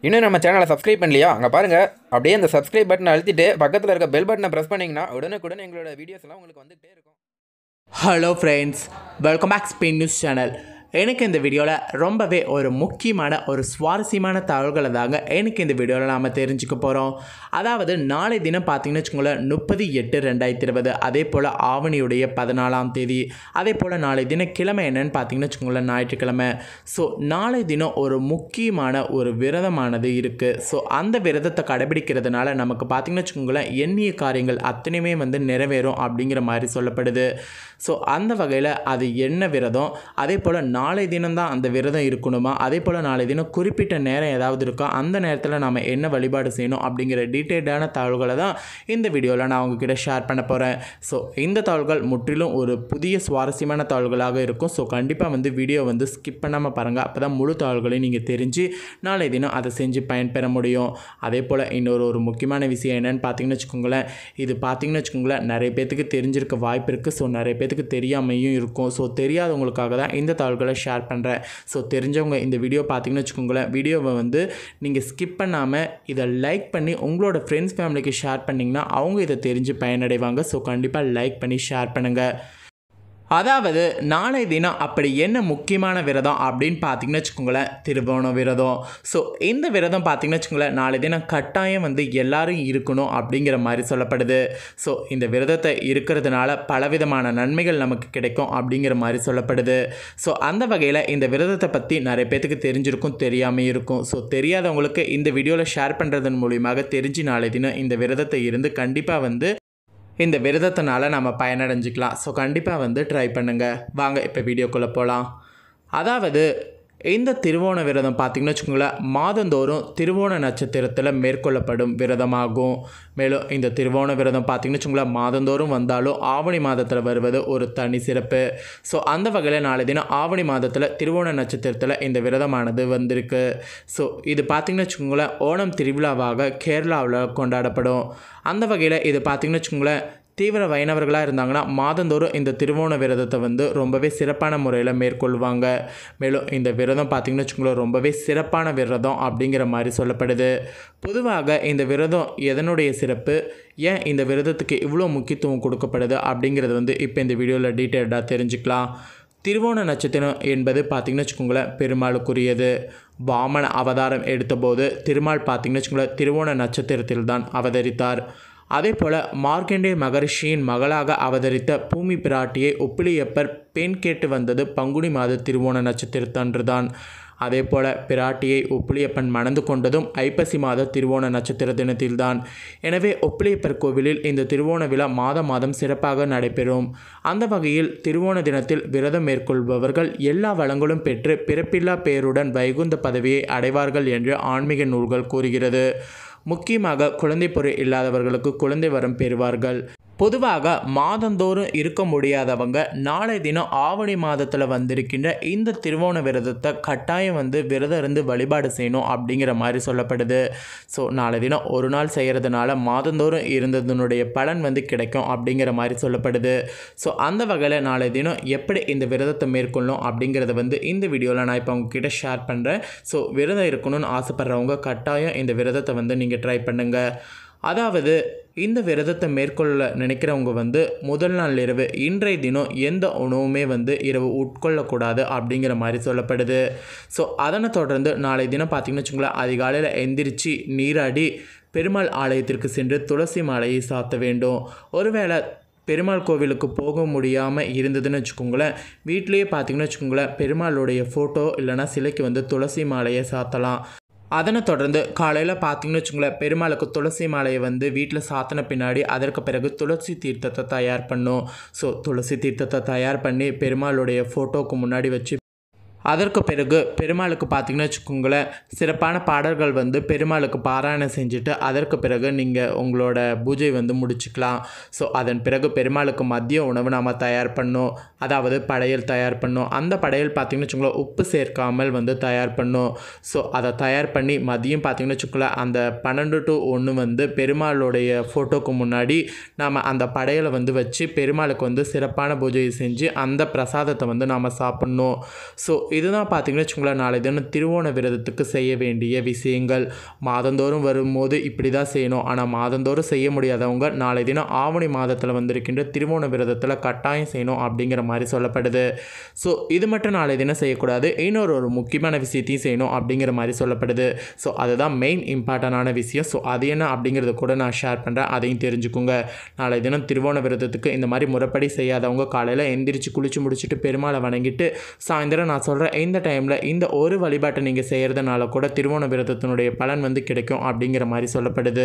இன்னும் நம்ம சேனலை சப்ஸ்கிரைப் பண்ணலையா அங்கே பாருங்கள் அப்படியே அந்த சப்ஸ்கிரைப் பட்டனை அழுத்திட்டு பக்கத்தில் இருக்க பெல் பட்டனை ப்ரெஸ் பண்ணிங்கன்னா உடனுக்குடன் எங்களோட வீடியோஸ் எல்லாம் உங்களுக்கு வந்துகிட்டே இருக்கும் hello friends welcome back Spain news channel எனக்கு இந்த வீடியோவில் ரொம்பவே ஒரு முக்கியமான ஒரு சுவாரஸ்யமான தகவல்களை தாங்க எனக்கு இந்த வீடியோவில் நாம் தெரிஞ்சுக்க போகிறோம் அதாவது நாளை தினம் பார்த்தீங்கன்னு வச்சுக்கோங்களேன் முப்பது எட்டு ரெண்டாயிரத்தி இருபது அதே போல் ஆவணியுடைய பதினாலாம் தேதி அதே போல் நாளை தினம் கிழமை என்னன்னு பார்த்தீங்கன்னு வச்சுக்கோங்களேன் ஞாயிற்றுக்கிழமை ஸோ நாளை தினம் ஒரு முக்கியமான ஒரு விரதமானது இருக்குது ஸோ அந்த விரதத்தை கடைபிடிக்கிறதுனால நமக்கு பார்த்தீங்கன்னு வச்சுக்கோங்களேன் எண்ணிய காரியங்கள் அத்தனையுமே வந்து நிறைவேறும் அப்படிங்கிற மாதிரி சொல்லப்படுது ஸோ அந்த வகையில் அது என்ன விரதம் அதே போல் நாளை தினம் தான் அந்த விரதம் இருக்கணுமா அதே போல் நாளை தினம் குறிப்பிட்ட நேரம் ஏதாவது இருக்கோ அந்த நேரத்தில் நாம் என்ன வழிபாடு செய்யணும் அப்படிங்கிற டீட்டெயில்டான தகவல்களை தான் இந்த வீடியோவில் நான் உங்ககிட்ட ஷேர் பண்ண போகிறேன் ஸோ இந்த தகவல்கள் முற்றிலும் ஒரு புதிய சுவாரஸ்யமான தகவல்களாக இருக்கும் ஸோ கண்டிப்பாக வந்து வீடியோ வந்து ஸ்கிப் பண்ணாமல் பாருங்கள் அப்போ தான் முழு தகவல்களையும் நீங்கள் தெரிஞ்சு நாளை தினம் அதை செஞ்சு பயன்பெற முடியும் அதே போல் இன்னொரு ஒரு முக்கியமான விஷயம் என்னென்னு பார்த்தீங்கன்னு வச்சுக்கோங்களேன் இது பார்த்தீங்கன்னு வச்சுக்கோங்களேன் நிறைய பேத்துக்கு தெரிஞ்சிருக்க வாய்ப்பு இருக்குது ஸோ நிறைய பேத்துக்கு தெரியாமையும் இருக்கும் ஸோ தெரியாதவங்களுக்காக தான் இந்த தகவல்களை ஷேர் பண்ணுறேன் ஸோ தெரிஞ்சவங்க இந்த வீடியோ பார்த்தீங்கன்னு வச்சுக்கோங்களேன் வீடியோவை வந்து நீங்கள் ஸ்கிப் பண்ணாமல் இதை லைக் பண்ணி உங்களோட ஃப்ரெண்ட்ஸ் ஃபேமிலிக்கு ஷேர் பண்ணிங்கன்னா அவங்க இதை தெரிஞ்சு பயனடைவாங்க ஸோ கண்டிப்பாக லைக் பண்ணி ஷேர் பண்ணுங்கள் அதாவது நாளை தினம் அப்படி என்ன முக்கியமான விரதம் அப்படின்னு பார்த்தீங்கன்னு வச்சுக்கோங்களேன் திருவோண விரதம் ஸோ இந்த விரதம் பார்த்தீங்கன்னு வச்சுக்கோங்களேன் நாளை தினம் கட்டாயம் வந்து எல்லாரும் இருக்கணும் அப்படிங்கிற மாதிரி சொல்லப்படுது ஸோ இந்த விரதத்தை இருக்கிறதுனால பலவிதமான நன்மைகள் நமக்கு கிடைக்கும் அப்படிங்கிற மாதிரி சொல்லப்படுது ஸோ அந்த வகையில் இந்த விரதத்தை பற்றி நிறைய பேத்துக்கு தெரிஞ்சிருக்கும் தெரியாமல் இருக்கும் ஸோ தெரியாதவங்களுக்கு இந்த வீடியோவில் ஷேர் பண்ணுறதன் மூலியமாக தெரிஞ்சு நாளை தினம் இந்த விரதத்தை இருந்து கண்டிப்பாக வந்து இந்த விரதத்தினால நம்ம பயனடைஞ்சிக்கலாம் ஸோ கண்டிப்பாக வந்து ட்ரை பண்ணுங்கள் வாங்க இப்போ வீடியோக்குள்ளே போகலாம் அதாவது இந்த திருவோண விரதம் பார்த்திங்கன்னு வச்சுக்கோங்களேன் மாதந்தோறும் திருவோண நட்சத்திரத்தில் மேற்கொள்ளப்படும் விரதமாகும் மேலும் இந்த திருவோண விரதம் பார்த்திங்கன்னு வச்சுக்கோங்களேன் மாதந்தோறும் வந்தாலும் ஆவணி மாதத்தில் வருவது ஒரு தனி சிறப்பு ஸோ அந்த வகையில் நாளை தினம் ஆவணி மாதத்தில் திருவோண நட்சத்திரத்தில் இந்த விரதமானது வந்திருக்கு ஸோ இது பார்த்திங்கன்னு வச்சுக்கோங்களேன் ஓணம் திருவிழாவாக கேரளாவில் கொண்டாடப்படும் அந்த வகையில் இது பார்த்திங்கன்னு வச்சுக்கோங்களேன் தீவிர வைணவர்களாக இருந்தாங்கன்னா மாதந்தோறும் இந்த திருவோண விரதத்தை வந்து ரொம்பவே சிறப்பான முறையில் மேற்கொள்வாங்க மேலும் இந்த விரதம் பார்த்திங்கன்னு வச்சுக்கோங்களேன் ரொம்பவே சிறப்பான விரதம் அப்படிங்கிற மாதிரி சொல்லப்படுது பொதுவாக இந்த விரதம் எதனுடைய சிறப்பு ஏன் இந்த விரதத்துக்கு இவ்வளோ முக்கியத்துவம் கொடுக்கப்படுது அப்படிங்கிறது வந்து இப்போ இந்த வீடியோவில் டீட்டெயில்டாக தெரிஞ்சுக்கலாம் திருவோண நட்சத்திரம் என்பது பார்த்திங்கன்னு வச்சுக்கோங்களேன் பெருமாளுக்குரியது வாமன அவதாரம் எடுத்தபோது திருமால் பார்த்திங்கன்னு வச்சுக்கோங்களேன் திருவோண நட்சத்திரத்தில் தான் அவதரித்தார் அதே போல் மார்க்கண்டே மகரிஷியின் மகளாக அவதரித்த பூமி பிராட்டியை ஒப்பிலியப்பர் பெண் கேட்டு வந்தது பங்குனி மாத திருவோண நட்சத்திரத்தன்றுதான் அதே போல பிராட்டியை ஒப்பிலியப்பன் மணந்து கொண்டதும் ஐப்பசி மாத திருவோண நட்சத்திர தினத்தில்தான் எனவே ஒப்பிலியப்பர் கோவிலில் இந்த திருவோண விழா மாதம் மாதம் சிறப்பாக நடைபெறும் அந்த வகையில் திருவோண தினத்தில் விரதம் மேற்கொள்பவர்கள் எல்லா வளங்களும் பெற்று பிறப்பில்லா பேருடன் வைகுந்த பதவியை அடைவார்கள் என்று ஆன்மீக நூல்கள் கூறுகிறது முக்கியமாக குழந்தை பொருள் இல்லாதவர்களுக்கு குழந்தை வரம் பெறுவார்கள் பொதுவாக மாதந்தோறும் இருக்க முடியாதவங்க நாளை தினம் ஆவணி மாதத்தில் வந்திருக்கின்ற இந்த திருவோண விரதத்தை கட்டாயம் வந்து விரதம் இருந்து வழிபாடு செய்யணும் அப்படிங்கிற மாதிரி சொல்லப்படுது ஸோ நாளை தினம் ஒரு நாள் செய்கிறதுனால மாதந்தோறும் இருந்ததனுடைய பலன் வந்து கிடைக்கும் அப்படிங்கிற மாதிரி சொல்லப்படுது ஸோ அந்த வகையில் நாளை தினம் எப்படி இந்த விரதத்தை மேற்கொள்ளணும் அப்படிங்கிறத வந்து இந்த வீடியோவில் நான் இப்போ உங்ககிட்ட ஷேர் பண்ணுறேன் ஸோ விரதம் இருக்கணும்னு ஆசைப்பட்றவங்க கட்டாயம் இந்த விரதத்தை வந்து நீங்கள் ட்ரை பண்ணுங்கள் அதாவது இந்த விரதத்தை மேற்கொள்ள நினைக்கிறவங்க வந்து முதல் நாள் இரவு இன்றைய தினம் எந்த உணவுமே வந்து இரவு உட்கொள்ளக்கூடாது அப்படிங்கிற மாதிரி சொல்லப்படுது ஸோ அதனை தொடர்ந்து நாளை தினம் பார்த்திங்கன்னு வச்சுக்கோங்களேன் அதிகாலையில் எந்திரிச்சு நீராடி பெருமாள் ஆலயத்திற்கு சென்று துளசி மாலையை சாத்த வேண்டும் ஒருவேளை பெருமாள் கோவிலுக்கு போக முடியாமல் இருந்ததுன்னு வச்சுக்கோங்களேன் வீட்லேயே பார்த்தீங்கன்னு வச்சுக்கோங்களேன் பெருமாளுடைய ஃபோட்டோ இல்லைனா சிலைக்கு வந்து துளசி மாலையை சாத்தலாம் அதனை தொடர்ந்து காலையில் பார்த்தீங்கன்னு வச்சுங்களேன் பெருமாளுக்கு துளசி மாலையை வந்து வீட்டில் சாத்தின பின்னாடி அதற்கு பிறகு துளசி தீர்த்தத்தை தயார் பண்ணும் ஸோ துளசி தீர்த்தத்தை தயார் பண்ணி பெருமாளுடைய ஃபோட்டோவுக்கு முன்னாடி வச்சு அதற்கு பிறகு பெருமாளுக்கு பார்த்தீங்கன்னு வச்சுக்கோங்களேன் சிறப்பான பாடல்கள் வந்து பெருமாளுக்கு பாராயணம் செஞ்சுட்டு அதற்கு பிறகு நீங்கள் உங்களோட பூஜை வந்து முடிச்சுக்கலாம் ஸோ அதன் பிறகு பெருமாளுக்கு மதிய உணவு நாம் தயார் பண்ணோம் அதாவது படையல் தயார் பண்ணோம் அந்த படையல் பார்த்திங்கன்னு வச்சுக்கோங்களேன் உப்பு சேர்க்காமல் வந்து தயார் பண்ணோம் ஸோ அதை தயார் பண்ணி மதியம் பார்த்திங்கன்னு வச்சுக்கோங்களேன் அந்த பன்னெண்டு டு ஒன்று வந்து பெருமாளுடைய ஃபோட்டோக்கு முன்னாடி நாம் அந்த படையலை வந்து வச்சு பெருமாளுக்கு வந்து சிறப்பான பூஜையை செஞ்சு அந்த பிரசாதத்தை வந்து நாம் சாப்பிட்ணும் ஸோ இதுதான் பார்த்தீங்கன்னு வச்சுக்கோங்களேன் நாளை தினம் திருவோண விரதத்துக்கு செய்ய வேண்டிய விஷயங்கள் மாதந்தோறும் வரும்போது இப்படி தான் செய்யணும் ஆனால் மாதந்தோறும் செய்ய முடியாதவங்க நாளை தினம் ஆவணி மாதத்தில் வந்திருக்கின்ற திருவோண விரதத்தில் கட்டாயம் செய்யணும் அப்படிங்கிற மாதிரி சொல்லப்படுது ஸோ இது மட்டும் நாளை தினம் செய்யக்கூடாது இன்னொரு ஒரு முக்கியமான விஷயத்தையும் செய்யணும் அப்படிங்கிற மாதிரி சொல்லப்படுது ஸோ அதுதான் மெயின் இம்பார்ட்டண்டான விஷயம் ஸோ அது என்ன அப்படிங்கிறத கூட நான் ஷேர் பண்ணுறேன் அதையும் தெரிஞ்சுக்கோங்க நாளை தினம் திருவோண விரதத்துக்கு இந்த மாதிரி முறைப்படி செய்யாதவங்க காலையில் எந்திரிச்சு குளிச்சு முடிச்சுட்டு பெருமாளை வணங்கிட்டு சாயந்தரம் நான் சொல்கிற இந்த டைமில் இந்த ஒரு வழிபாட்டை நீங்கள் செய்கிறதுனால கூட திருவோண விரதத்தினுடைய பலன் வந்து கிடைக்கும் அப்படிங்கிற மாதிரி சொல்லப்படுது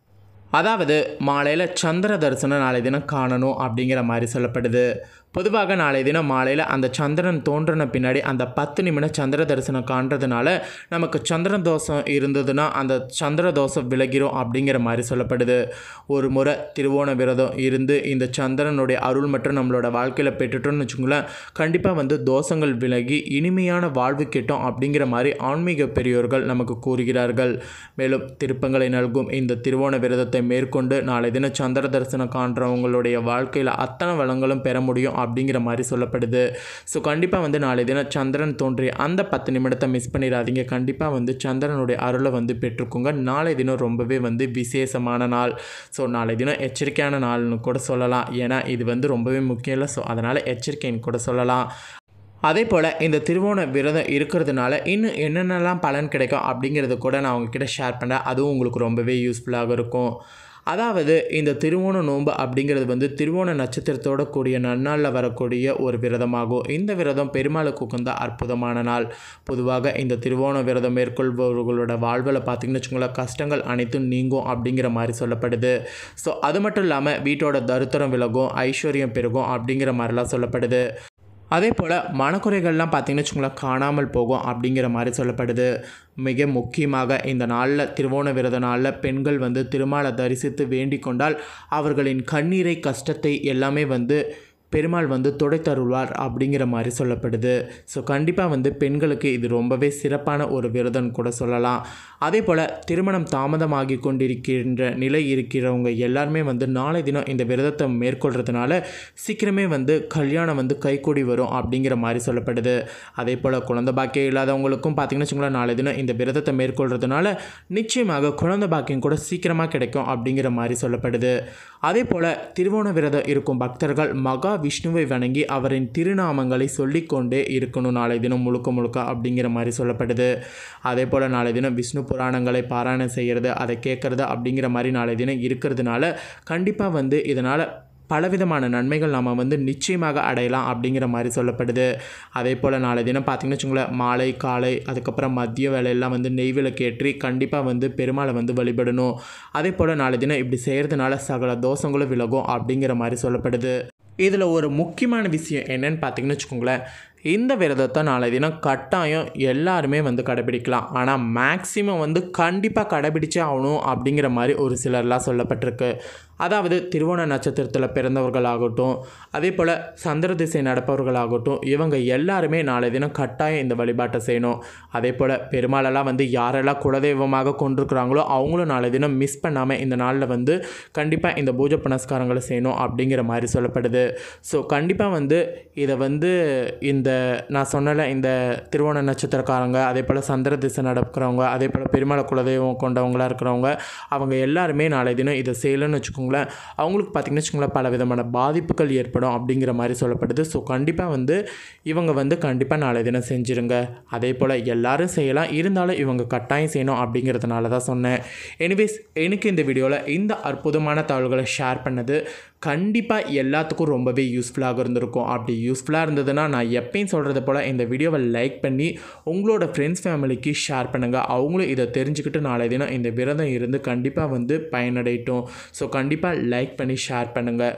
அதாவது மாலையில் சந்திர தரிசனம் நாளை தினம் காணணும் அப்படிங்கிற மாதிரி சொல்லப்படுது பொதுவாக நாளை தினம் மாலையில் அந்த சந்திரன் தோன்றின பின்னாடி அந்த பத்து நிமிடம் சந்திர தரிசனம் காண்றதுனால நமக்கு சந்திரன் தோஷம் இருந்ததுன்னா அந்த சந்திர தோஷம் விலகிரும் அப்படிங்கிற மாதிரி சொல்லப்படுது ஒரு முறை திருவோண விரதம் இருந்து இந்த சந்திரனுடைய அருள் மற்றும் நம்மளோட வாழ்க்கையில் பெற்றுட்டோம்னு வச்சுக்கோங்களேன் கண்டிப்பாக வந்து தோஷங்கள் விலகி இனிமையான வாழ்வு கிட்டும் அப்படிங்கிற மாதிரி ஆன்மீக பெரியோர்கள் நமக்கு கூறுகிறார்கள் மேலும் திருப்பங்களை நல்கும் இந்த திருவோண விரதத்தை மேற்கொண்டு நாளை தினம் சந்திர தரிசனம் காண்றவங்களுடைய வாழ்க்கையில் அத்தனை வளங்களும் பெற முடியும் அப்படிங்கிற மாதிரி சொல்லப்படுது ஸோ கண்டிப்பாக வந்து நாளை தினம் சந்திரன் தோன்றிய அந்த பத்து நிமிடத்தை மிஸ் பண்ணிடாதீங்க கண்டிப்பாக வந்து சந்திரனுடைய அருளை வந்து பெற்றுக்கோங்க நாளை தினம் ரொம்பவே வந்து விசேஷமான நாள் ஸோ நாளை தினம் எச்சரிக்கையான நாள்னு கூட சொல்லலாம் ஏன்னா இது வந்து ரொம்பவே முக்கியம் இல்லை ஸோ அதனால் எச்சரிக்கைன்னு கூட சொல்லலாம் அதே போல் இந்த திருவோண விரதம் இருக்கிறதுனால இன்னும் என்னென்னலாம் பலன் கிடைக்கும் அப்படிங்கிறத கூட நான் உங்ககிட்ட ஷேர் பண்ணுறேன் அதுவும் உங்களுக்கு ரொம்பவே யூஸ்ஃபுல்லாக இருக்கும் அதாவது இந்த திருவோண நோன்பு அப்படிங்கிறது வந்து திருவோண நட்சத்திரத்தோட கூடிய நன்னாளில் வரக்கூடிய ஒரு விரதமாகும் இந்த விரதம் பெருமாளுக்கு உகந்த அற்புதமான நாள் பொதுவாக இந்த திருவோண விரதம் மேற்கொள்பவர்களோட வாழ்வில் பார்த்திங்கன்னு வச்சுக்கோங்களேன் கஷ்டங்கள் அனைத்தும் நீங்கும் அப்படிங்கிற மாதிரி சொல்லப்படுது ஸோ அது மட்டும் இல்லாமல் வீட்டோட தருத்திரம் விலகும் ஐஸ்வர்யம் பெருகும் அப்படிங்கிற மாதிரிலாம் சொல்லப்படுது அதே போல் மனக்குறைகள்லாம் பார்த்திங்கன்னு வச்சுக்கோங்களேன் காணாமல் போகும் அப்படிங்கிற மாதிரி சொல்லப்படுது மிக முக்கியமாக இந்த நாளில் திருவோண விரத நாளில் பெண்கள் வந்து திருமாலை தரிசித்து வேண்டிக் கொண்டால் அவர்களின் கண்ணீரை கஷ்டத்தை எல்லாமே வந்து பெருமாள் வந்து துடைத்தருள்வார் அப்படிங்கிற மாதிரி சொல்லப்படுது ஸோ கண்டிப்பாக வந்து பெண்களுக்கு இது ரொம்பவே சிறப்பான ஒரு விரதம் கூட சொல்லலாம் அதே போல் திருமணம் தாமதமாகி கொண்டிருக்கின்ற நிலை இருக்கிறவங்க எல்லாருமே வந்து நாளை தினம் இந்த விரதத்தை மேற்கொள்கிறதுனால சீக்கிரமே வந்து கல்யாணம் வந்து கைகூடி வரும் அப்படிங்கிற மாதிரி சொல்லப்படுது அதே போல் குழந்தை பாக்கியம் இல்லாதவங்களுக்கும் பார்த்திங்கன்னு வச்சுக்கோங்களேன் நாளை தினம் இந்த விரதத்தை மேற்கொள்கிறதுனால நிச்சயமாக குழந்தை பாக்கியம் கூட சீக்கிரமாக கிடைக்கும் அப்படிங்கிற மாதிரி சொல்லப்படுது அதே போல் திருவோண விரதம் இருக்கும் பக்தர்கள் மகா விஷ்ணுவை வணங்கி அவரின் திருநாமங்களை சொல்லிக்கொண்டே இருக்கணும் நாளை தினம் முழுக்க முழுக்க அப்படிங்கிற மாதிரி சொல்லப்படுது அதே போல் நாளை தினம் விஷ்ணு புராணங்களை பாராயணம் செய்கிறது அதை கேட்குறது அப்படிங்கிற மாதிரி நாளை தினம் இருக்கிறதுனால கண்டிப்பாக வந்து இதனால் பலவிதமான நன்மைகள் நம்ம வந்து நிச்சயமாக அடையலாம் அப்படிங்கிற மாதிரி சொல்லப்படுது அதே போல் நாளை தினம் பார்த்திங்கன்னு வச்சுக்கோங்களேன் மாலை காலை அதுக்கப்புறம் மதிய வேலையெல்லாம் வந்து நெய் விளக்கேற்றி கண்டிப்பாக வந்து பெருமாளை வந்து வழிபடணும் அதே போல் நாளை தினம் இப்படி செய்கிறதுனால சகல தோஷங்களும் விலகும் அப்படிங்கிற மாதிரி சொல்லப்படுது இதில் ஒரு முக்கியமான விஷயம் என்னன்னு பார்த்தீங்கன்னு வச்சுக்கோங்களேன் இந்த விரதத்தை நாளை தினம் கட்டாயம் எல்லாருமே வந்து கடைபிடிக்கலாம் ஆனால் மேக்ஸிமம் வந்து கண்டிப்பாக கடைபிடிச்சே ஆகணும் அப்படிங்கிற மாதிரி ஒரு சிலர்லாம் சொல்லப்பட்டிருக்கு அதாவது திருவோண நட்சத்திரத்தில் பிறந்தவர்களாகட்டும் அதே போல் சந்திர திசை நடப்பவர்களாகட்டும் இவங்க எல்லாருமே நாளை தினம் கட்டாயம் இந்த வழிபாட்டை செய்யணும் அதே போல் பெருமாளெல்லாம் வந்து யாரெல்லாம் குலதெய்வமாக கொண்டிருக்கிறாங்களோ அவங்களும் நாளை தினம் மிஸ் பண்ணாமல் இந்த நாளில் வந்து கண்டிப்பாக இந்த பூஜை புனஸ்காரங்களை செய்யணும் அப்படிங்கிற மாதிரி சொல்லப்படுது ஸோ கண்டிப்பாக வந்து இதை வந்து இந்த நான் சொன்னல இந்த திருவோண நட்சத்திரக்காரங்க அதே போல் சந்திர திசை நடக்கிறவங்க அதே போல் பெருமாளை குலதெய்வம் கொண்டவங்களாக இருக்கிறவங்க அவங்க எல்லாருமே நாளை தினம் இதை செய்யலைன்னு வச்சுக்கோங்களேன் அவங்களுக்கு பார்த்திங்கன்னு வச்சுக்கோங்களேன் பல விதமான பாதிப்புகள் ஏற்படும் அப்படிங்கிற மாதிரி சொல்லப்படுது ஸோ கண்டிப்பாக வந்து இவங்க வந்து கண்டிப்பாக நாளை தினம் செஞ்சுருங்க அதே போல் எல்லாரும் செய்யலாம் இருந்தாலும் இவங்க கட்டாயம் செய்யணும் அப்படிங்கிறதுனால தான் சொன்னேன் எனிவேஸ் எனக்கு இந்த வீடியோவில் இந்த அற்புதமான தகவல்களை ஷேர் பண்ணது கண்டிப்பாக எல்லாத்துக்கும் ரொம்பவே யூஸ்ஃபுல்லாக இருந்திருக்கும் அப்படி யூஸ்ஃபுல்லாக இருந்ததுன்னா நான் எப்பயும் சொல்கிறது போல் இந்த வீடியோவை லைக் பண்ணி உங்களோட ஃப்ரெண்ட்ஸ் ஃபேமிலிக்கு ஷேர் பண்ணுங்கள் அவங்களும் இதை தெரிஞ்சுக்கிட்டு நாளை தினம் இந்த விரதம் இருந்து கண்டிப்பாக வந்து பயனடையட்டும் ஸோ கண்டிப்பாக லைக் பண்ணி ஷேர் பண்ணுங்கள்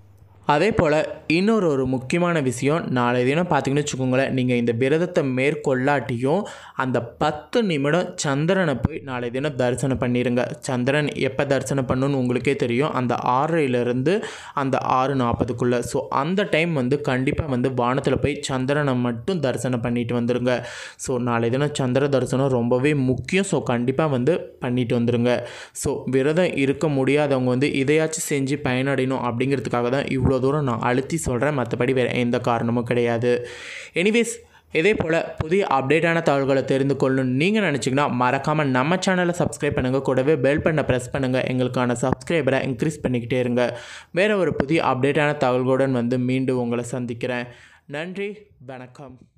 அதே போல் இன்னொரு ஒரு முக்கியமான விஷயம் நாளை தினம் பார்த்தீங்கன்னு வச்சுக்கோங்களேன் நீங்கள் இந்த விரதத்தை மேற்கொள்ளாட்டியும் அந்த பத்து நிமிடம் சந்திரனை போய் நாளை தினம் தரிசனம் பண்ணிடுங்க சந்திரன் எப்போ தரிசனம் பண்ணணும்னு உங்களுக்கே தெரியும் அந்த ஆறரைலேருந்து அந்த ஆறு நாற்பதுக்குள்ளே ஸோ அந்த டைம் வந்து கண்டிப்பாக வந்து வானத்தில் போய் சந்திரனை மட்டும் தரிசனம் பண்ணிட்டு வந்துடுங்க ஸோ நாளை தினம் சந்திர தரிசனம் ரொம்பவே முக்கியம் ஸோ கண்டிப்பாக வந்து பண்ணிட்டு வந்துடுங்க ஸோ விரதம் இருக்க முடியாதவங்க வந்து இதையாச்சும் செஞ்சு பயனடையணும் அப்படிங்கிறதுக்காக தான் இவ்வளோ தூரம் நான் அழுத்தி சொல்கிறேன் மற்றபடி வேறு எந்த காரணமும் கிடையாது எனிவேஸ் இதே போல் புதிய அப்டேட்டான தகவல்களை தெரிந்து கொள்ளணும் நீங்கள் நினச்சிங்கன்னா மறக்காமல் நம்ம சேனலை சப்ஸ்கிரைப் பண்ணுங்கள் கூடவே பெல் பண்ண ப்ரெஸ் பண்ணுங்கள் எங்களுக்கான சப்ஸ்கிரைபரை இன்க்ரீஸ் பண்ணிக்கிட்டே இருங்க வேறு ஒரு புதிய அப்டேட்டான தகவல்களுடன் வந்து மீண்டும் உங்களை சந்திக்கிறேன் நன்றி வணக்கம்